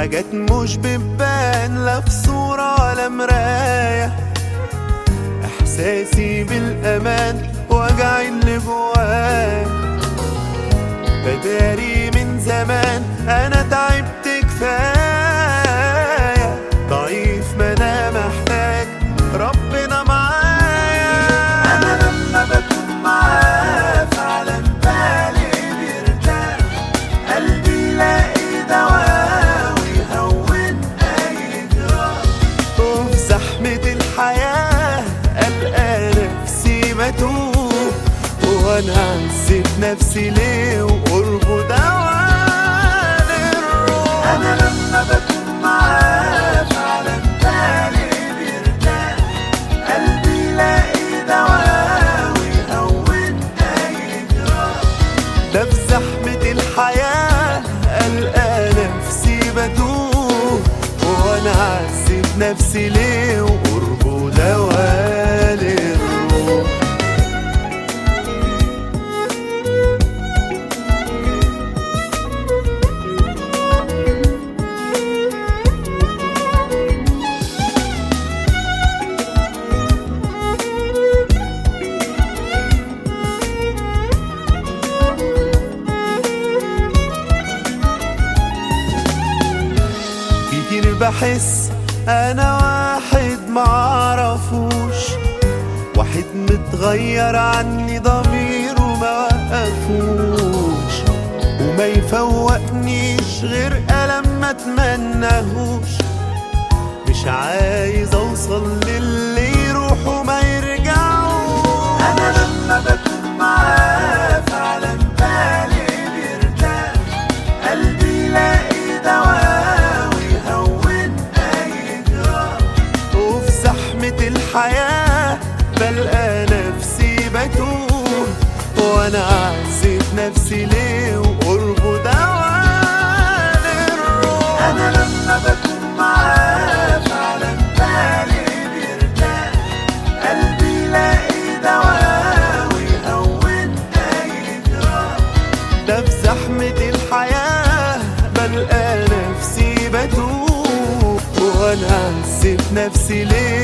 حاجات مش بتبان لا في صورة ولا مراية إحساسي بالأمان وجعي اللي جوايا بداري من زمان أنا تعبت كفاية ضعيف ما أنا محتاج ربنا معايا أنا لما بكون معاه فعلا بالي بيرتاح قلبي يلاقي دواء ويهون أي جراح وفي زحمة الحياة ألقى نفسي بتوه وأنا عذب نفسي ليه وقربه دواء للروح أنا لما بكون معاه فعلا بالي بيرتاح قلبي يلاقي دواء ويهون أي جراح ده في زحمة الحياة ألقى نفسي بدوه وأنا عذب نفسي ليه وقربه دواء للروح كتير بحس انا واحد معرفوش واحد متغير عني ضميره ما وقفوش وما يفوقنيش غير ألم ما اتمنهوش مش عايز اوصل للي يروح وما يرجعوش انا لما بكون معاه فعلا بالي بيرتاح قلبي يلاقي دواء ويهون اي جراح وفي زحمة الحياة بلقى نفسي بتوه وانا عذب نفسي ليه وقربه دواء للروح انا لما بكون معاه فعلا بالي بيرتاح قلبي يلاقي دواء ويهون اي جراح ده في زحمة الحياة بلقى نفسي بتوه وانا عذب نفسي ليه